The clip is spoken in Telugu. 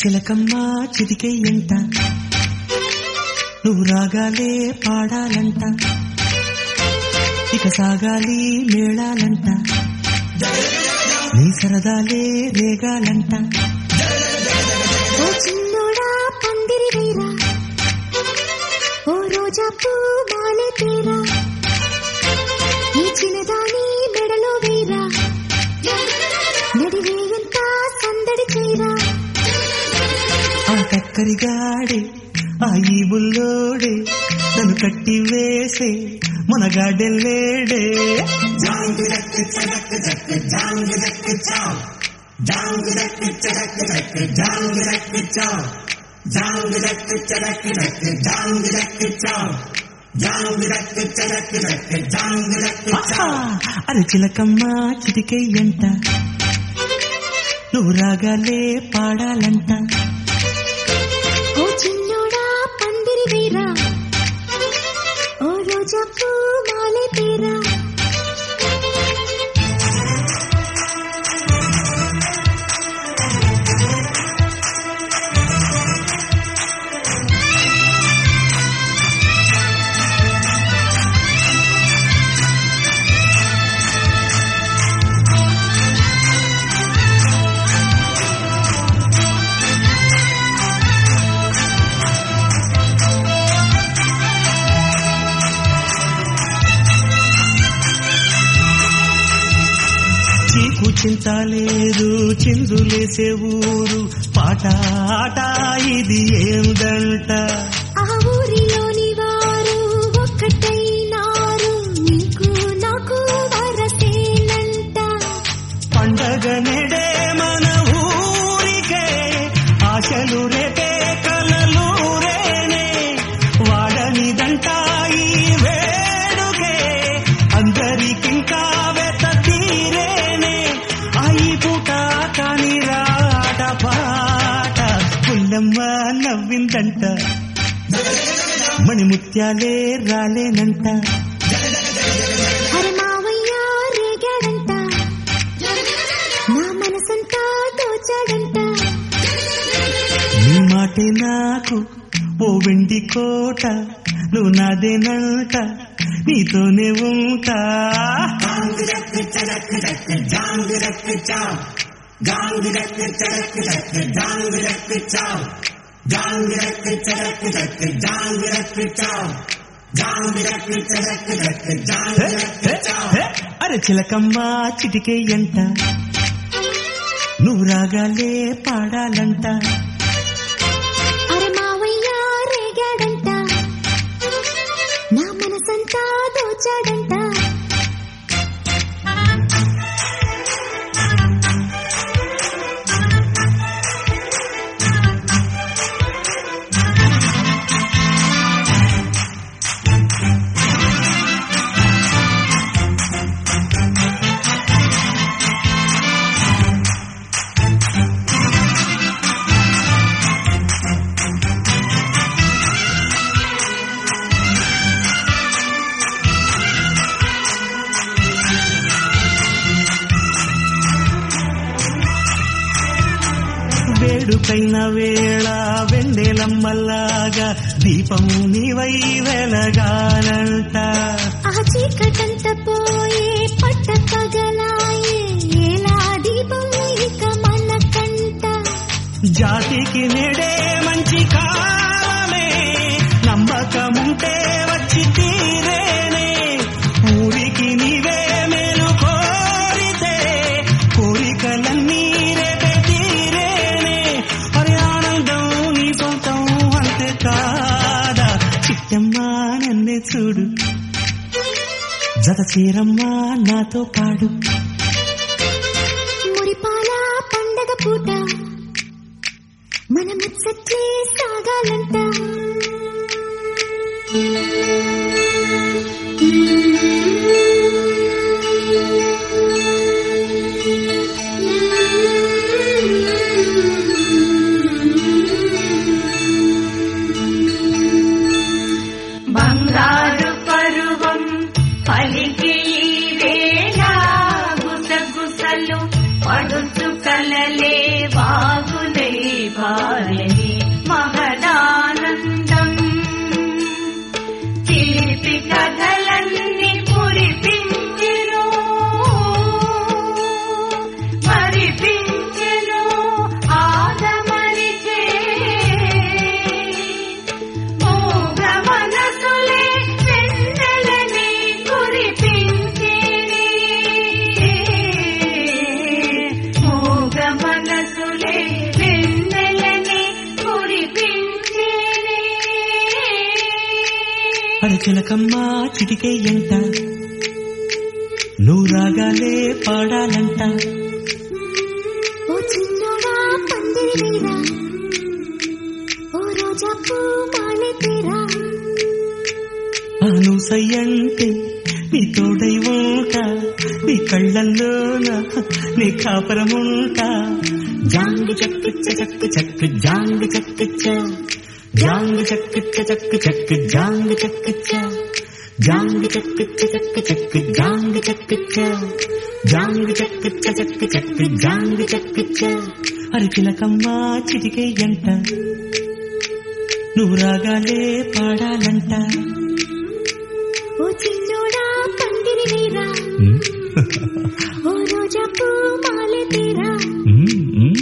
చిలకమ్మ చితికే ఎంట నువ్వు రాగాలే పాడాలంట ఇక సాగాలి మేళాలంట నీ సరదాలే రేగాలంట ఓ చిన్నోడా పందిరి వేరా ఓ రోజా పూ మాలె తేరా ఈ చిన్నదాని మెడలో వేరా నడివేయంతా సందడి చేరా ఆ కక్కరిగాడే ఆ ఈ బుల్లోడే నన్ను కట్టి వేసే మునగాడెల్లేడే ఆహా! అరే చిలకమ్మ చిటికే ఎంట నువ్వు రాగాలే పాడాలంట ఓ చిన్నోడా పందిరి వేరా ఓ రోజా పూ మాలె తేరా చీకు చింత లేదు చిందులేసే ఊరు పాట ఆట ఇది ఏందంట ఆ ఊరిలోని వారు ఒక్కటైనారు నీకు నాకు వరసేనంట పండగ నెడే మన ఊరికే ఆశలు రేపే కలలు రేనే వాడనిదంట ఈ వేడుకే అందరికింకా వెత తీరేనే అయి పూట కాని రాట పాట పుల్లమ్మ నవ్విందంట మణిముత్యాలే రాలేనంట అరే మావయ్య రేగాడంట నా మనసంతా దోచాడంట నీ మాటే నాకు ఓ వెండి కోట నువ్వు నాదేనంట నీతోనే ఉంటా హే, హే, హే, అరే చిలకమ్మ చిటికే ఎంట నువ్వు రాగాలే పాడాలంట అరే మావయ్య రేగాడంట నా మనసంతా దోచాడంట వేడుకైన వేళ వెన్నెలమ్మల్లాగా దీపం నీవై వెలగాలంట ఆ చీకటంత పోయే పట్ట పగలాయే ఎలా దీపం ఇక మనకంట జాతికి నెడే మంచి కాలమే నమ్మకముంటే వచ్చి తీరేనే ఊరికి నీవే మేలు కోరితే కోరికలన్నీ రేపే తీరేనే మరి ఆనందం నీ సొంతం అంతే కాదా చిట్టమ్మా నన్నే చూడు జత చీరమ్మా నాతో పాడు మురిపాల పండగ పూట మన ముచ్చట్లే సాగాలంట బంగారు పరువం పలికి ఈ వేళ గుసగుసలు పడుచు కలలే వాగులే బాల కథలన్నీ కురిపించెను మరిపించెను ఆదమరిచే మూగ మనసులే వెన్నెలని కురిపించేనే మూగ మనసులే వెన్నెలని కురిపించేనే అరే చిలకమ్మ చిటికే ఎంట నువ్వు రాగాలే పాడాలంట ఓ చిన్నోడా పందిరి వీరా ఓ రోజా పూ మాలె తీరా ఆ నువ్వు సయ్యంటే నీ తోడై ఉంటా నీ కళ్ళల్లోన నీ కాపరముంటా జాంగు చక్కు చక్కు చక్కు జాంగు చక్కు జాంగు చక్కు చక్కు చక్కు జాంగు చక్కు జాంగు చక్కు చక్కు చక్కు జాంగు చక్కు జాంగు చక్కు చక్కు చక్కు జాంగు చక్కు అరి చిలకమ్మ చిటికే ఎంట నువ్వు రాగాలే పాడాలంట ఓ చిన్నోడా పందిరి వీరా ఓ రోజా పూ మాలె తీరా మ్మ్, మ్మ్.